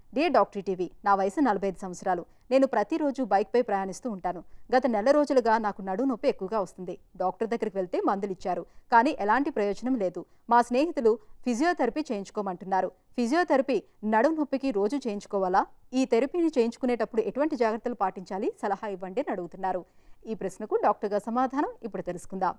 dear doctor TV నా వయసు నలభై ఐదు సంవత్సరాలు నేను ప్రతిరోజు బైక్పై ప్రయాణిస్తూ ఉంటాను గత నెల రోజులుగా నాకు నడుము నొప్పి ఎక్కువగా వస్తుంది డాక్టర్ దగ్గరికి వెళ్తే మందులు ఇచ్చారు కానీ ఎలాంటి ప్రయోజనం లేదు మా స్నేహితులు ఫిజియోథెరపీ చేయించుకోమంటున్నారు ఫిజియోథెరపీ నడుము నొప్పికి రోజు చేయించుకోవాలా ఈ థెరపీని చేయించుకునేటప్పుడు ఎటువంటి జాగ్రత్తలు పాటించాలి సలహా ఇవ్వండి అని అడుగుతున్నారు ఈ ప్రశ్నకు డాక్టర్ గారి సమాధానం ఇప్పుడు తెలుసుకుందాం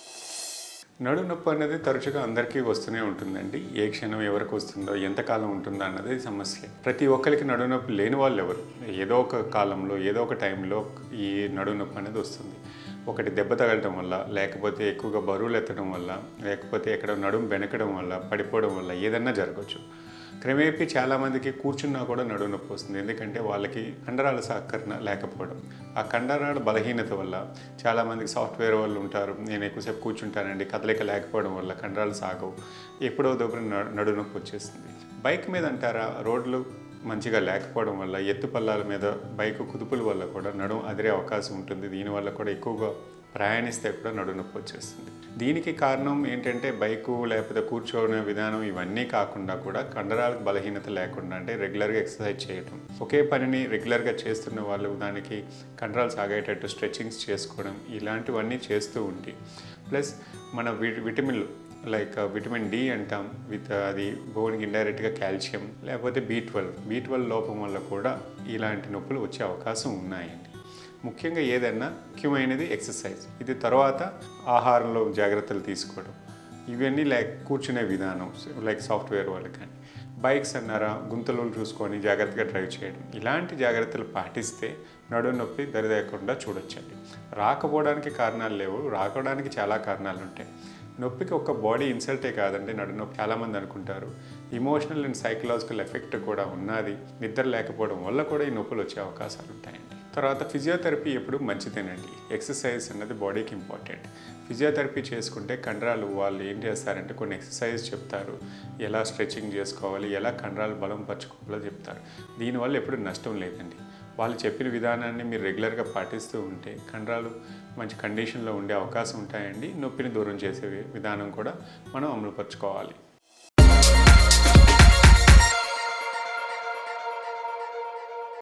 నడు నొప్పి అనేది తరచుగా అందరికీ వస్తూనే ఉంటుందండి ఏ క్షణం ఎవరికి వస్తుందో ఎంతకాలం ఉంటుందో అన్నది సమస్య ప్రతి ఒక్కరికి నడు నొప్పి లేని వాళ్ళు ఎవరు ఏదో ఒక కాలంలో ఏదో ఒక టైంలో ఈ నడు నొప్పి అనేది వస్తుంది ఒకటి దెబ్బ తగలటం వల్ల లేకపోతే ఎక్కువగా బరువులు ఎత్తడం వల్ల లేకపోతే ఎక్కడ నడుము బెనకడం వల్ల పడిపోవడం వల్ల ఏదన్నా జరగచ్చు క్రమేపీ చాలామందికి కూర్చున్నా కూడా నడుము నొప్పి వస్తుంది ఎందుకంటే వాళ్ళకి కండరాల సహకరణ లేకపోవడం ఆ కండరాల బలహీనత వల్ల చాలామందికి సాఫ్ట్వేర్ వాళ్ళు ఉంటారు నేను ఎక్కువసేపు కూర్చుంటానండి కదలిక లేకపోవడం వల్ల కండరాలు సాగవు ఎప్పుడో దొబ్బరి నడుము నొప్పి వచ్చేస్తుంది బైక్ మీద అంటారా రోడ్లు మంచిగా లేకపోవడం వల్ల ఎత్తు పల్లాల మీద బైక్ కుదుపుల వల్ల కూడా నడుము అదిరే అవకాశం ఉంటుంది దీనివల్ల కూడా ఎక్కువగా ప్రయాణిస్తే కూడా నడుము నొప్పి వచ్చేస్తుంది దీనికి కారణం ఏంటంటే బైకు లేకపోతే కూర్చోనే విధానం ఇవన్నీ కాకుండా కూడా కండరాలకు బలహీనత లేకుండా అంటే రెగ్యులర్గా ఎక్సర్సైజ్ చేయటం ఒకే పనిని రెగ్యులర్గా చేస్తున్న వాళ్ళు దానికి కండరాలు సాగేటట్టు స్ట్రెచ్చింగ్స్ చేసుకోవడం ఇలాంటివన్నీ చేస్తూ ఉంటే ప్లస్ మన వి విటమిన్లు లైక్ విటమిన్ డి అంటాం విత్ అది బోన్కి ఇండైరెక్ట్గా కాల్షియం లేకపోతే బీ ట్వెల్వ్ బీ ట్వెల్వ్ లోపం వల్ల కూడా ఇలాంటి నొప్పులు వచ్చే అవకాశం ఉన్నాయండి ముఖ్యంగా ఏదైనా ముఖ్యమైనది ఎక్సర్సైజ్ ఇది తర్వాత ఆహారంలో జాగ్రత్తలు తీసుకోవడం ఇవన్నీ లైక్ కూర్చునే విధానం లైక్ సాఫ్ట్వేర్ వాళ్ళు కానీ బైక్స్ అన్నారా గుంతలు చూసుకొని జాగ్రత్తగా డ్రైవ్ చేయడం ఇలాంటి జాగ్రత్తలు పాటిస్తే నడుము నొప్పి దరిదేయకుండా చూడొచ్చండి రాకపోవడానికి కారణాలు లేవు రాకపోవడానికి చాలా కారణాలు ఉంటాయి నొప్పికి ఒక బాడీ ఇన్సల్టే కాదండి నడు నొప్పి చాలామంది అనుకుంటారు ఇమోషనల్ అండ్ సైకలాజికల్ ఎఫెక్ట్ కూడా ఉన్నది నిద్ర లేకపోవడం వల్ల కూడా ఈ నొప్పులు వచ్చే అవకాశాలు ఉంటాయండి తర్వాత ఫిజియోథెరపీ ఎప్పుడు మంచిదేనండి ఎక్సర్సైజ్ అన్నది బాడీకి ఇంపార్టెంట్ ఫిజియోథెరపీ చేసుకుంటే కండరాలు వాళ్ళు ఏం చేస్తారంటే కొన్ని ఎక్సర్సైజ్ చెప్తారు ఎలా స్ట్రెచ్చింగ్ చేసుకోవాలి ఎలా కండరాలు బలం పరచుకోవాలో చెప్తారు దీనివల్ల ఎప్పుడు నష్టం లేదండి వాళ్ళు చెప్పిన విధానాన్ని మీరు రెగ్యులర్గా పాటిస్తూ ఉంటే కండరాలు మంచి కండిషన్లో ఉండే అవకాశం ఉంటాయండి నొప్పిని దూరం చేసే విధానం కూడా మనం అమలుపరుచుకోవాలి